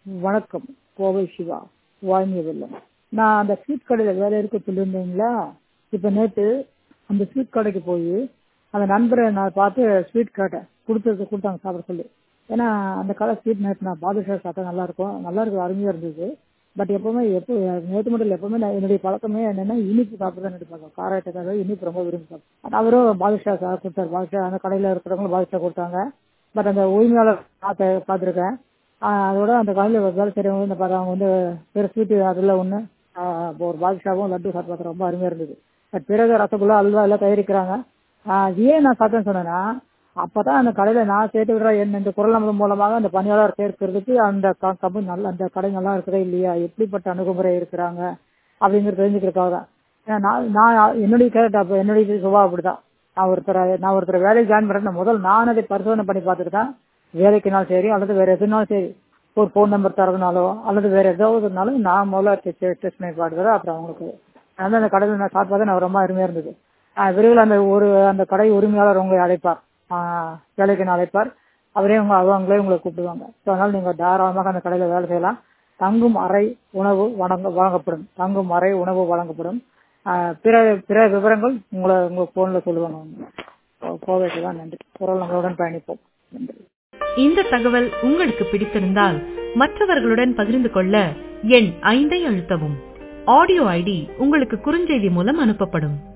வணக்கம் கோவை சிவா வாய்மை வெள்ளம் நான் அந்த ஸ்வீட் கடையில் வேலை இருக்க சொல்லியிருந்தீங்களா இப்போ நேற்று அந்த ஸ்வீட் கடைக்கு போய் அந்த நண்பரை நான் பார்த்து ஸ்வீட் கேட்டேன் கொடுத்தது கொடுத்தாங்க சாப்பிட சொல்லி ஏன்னா அந்த கடை ஸ்வீட் நேற்று நான் பாதுஷா சாப்பிட்டா நல்லா இருக்கும் நல்லா இருக்கு அருமையாக இருந்தது பட் எப்பவுமே எப்போ நேற்று மட்டும் இல்லை எப்பவுமே நான் என்னுடைய பழக்கமே என்னன்னா இனிப்பு சாப்பிட்டு தான் பழக்கம் காராட்டக்காக இனிப்பு ரொம்ப விரும்பி சாப்பிட்டேன் அவரும் பாதுஷா சார் கொடுத்தாரு பாதுஷா அந்த கடையில் இருக்கிறவங்களும் பாதுஷா கொடுத்தாங்க பட் அந்த உரிமையாளர் பார்த்து பார்த்துருக்கேன் அதோட அந்த கடையில் வேலை செய்கிறவங்க இந்த பார்த்தா அவங்க வந்து வேறு ஸ்வீட்டு அதில் ஒன்று ஒரு பாதுஷாவும் லட்டு சாப்பிட்டு பார்த்தா ரொம்ப அருமையாக இருந்தது பட் பிறகு ரசகுல்லா அல்வா எல்லாம் தயாரிக்கிறாங்க ஏன் நான் சாப்பிட்டேன்னு சொன்னேன்னா அப்பதான் அந்த கடையில் நான் சேர்த்து விடுற என் இந்த குரல் நம்பர் மூலமாக அந்த பணியாளர் சேர்க்கிறதுக்கு அந்த கம்பெனி நல்லா அந்த கடை நல்லா இருக்குதா இல்லையா எப்படிப்பட்ட அணுகுமுறை இருக்கிறாங்க அப்படிங்கிறது தெரிஞ்சுக்கிறதுக்காக தான் நான் நான் என்னுடைய கேரக்டர் அப்போ என்னுடைய சுபாவம் அப்படிதான் நான் ஒருத்தரை நான் ஒருத்தர் வேலைக்கு ஜாயின் பண்ணுறேன் முதல் நான் அதை பரிசோதனை பண்ணி பார்த்துட்டு தான் வேலைக்குனாலும் சரி அல்லது வேற எதுனாலும் சரி ஒரு ஃபோன் நம்பர் தரதுனாலோ அல்லது வேற ஏதாவதுனாலும் நான் முதல்ல டெஸ்ட் பண்ணி பார்த்துக்கிறேன் அப்புறம் அவங்களுக்கு அதனால அந்த கடையில் நான் சாப்பிட்டு பார்த்தா நான் ரொம்ப அருமையாக இருந்தது விரைவில் அந்த ஒரு அந்த கடை உரிமையாளர் உங்களை அழைப்பார் வேலைக்கு அழைப்பார் அவரே உங்க அவங்களே உங்களை கூப்பிடுவாங்க ஸோ அதனால நீங்கள் தாராளமாக அந்த கடையில் வேலை செய்யலாம் தங்கும் அறை உணவு வழங்க வழங்கப்படும் தங்கும் அறை உணவு வழங்கப்படும் பிற பிற விவரங்கள் உங்களை உங்க போன்ல சொல்லுவாங்க கோவைக்கு தான் நன்றி குரல் நம்மளுடன் பயணிப்போம் நன்றி இந்த தகவல் உங்களுக்கு பிடித்திருந்தால் மற்றவர்களுடன் பகிர்ந்து கொள்ள எண் ஐந்தை அழுத்தவும் ஆடியோ ஐடி உங்களுக்கு குறுஞ்செய்தி மூலம் அனுப்பப்படும்